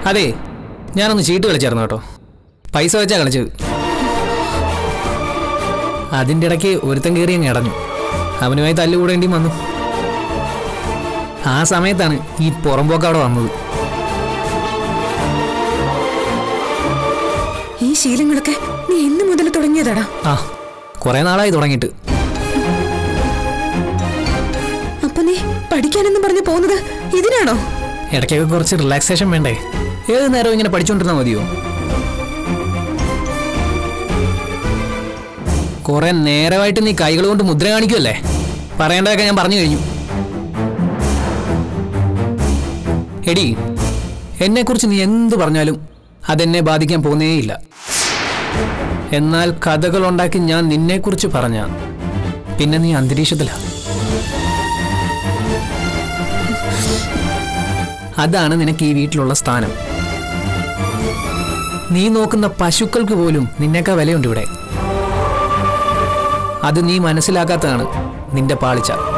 അതെ ഞാനൊന്ന് ചീട്ട് കളിച്ചായിരുന്നു കേട്ടോ പൈസ വെച്ചാ കളിച്ചത് അതിൻ്റെ ഇടയ്ക്ക് ഒരുത്തൻ കയറി അങ്ങ് ഇടഞ്ഞു അവനുമായി തല്ലുകൂടേണ്ടിയും വന്നു ആ സമയത്താണ് ഈ പുറമ്പോക്ക് അവിടെ വന്നത് ഈ ശീലങ്ങളൊക്കെ നീ എന്ന് മുതൽ തുടങ്ങിയതാടാ ആ കുറേ നാളായി തുടങ്ങിയിട്ട് അപ്പൊ നീ പഠിക്കാനെന്നും പറഞ്ഞു പോകുന്നത് ഇതിനാണോ ഇടയ്ക്കൊക്കെ കുറച്ച് റിലാക്സേഷൻ വേണ്ടേ ഏത് നേരവും ഇങ്ങനെ പഠിച്ചുകൊണ്ടിരുന്നാൽ മതിയോ കുറെ നേരമായിട്ട് നീ കൈകൾ കൊണ്ട് മുദ്ര കാണിക്കുമല്ലേ പറയേണ്ടതൊക്കെ ഞാൻ പറഞ്ഞു കഴിഞ്ഞു എടി എന്നെക്കുറിച്ച് നീ എന്ത് പറഞ്ഞാലും അതെന്നെ ബാധിക്കാൻ പോകുന്നേയില്ല എന്നാൽ കഥകൾ ഉണ്ടാക്കി ഞാൻ നിന്നെക്കുറിച്ച് പറഞ്ഞ പിന്നെ നീ അന്തരീക്ഷത്തിലാണ് അതാണ് നിനക്ക് ഈ വീട്ടിലുള്ള സ്ഥാനം നീ നോക്കുന്ന പശുക്കൾക്ക് പോലും നിന്നേക്കാ വിലയുണ്ട് ഇവിടെ അത് നീ മനസ്സിലാക്കാത്തതാണ് നിന്റെ പാളിച്ച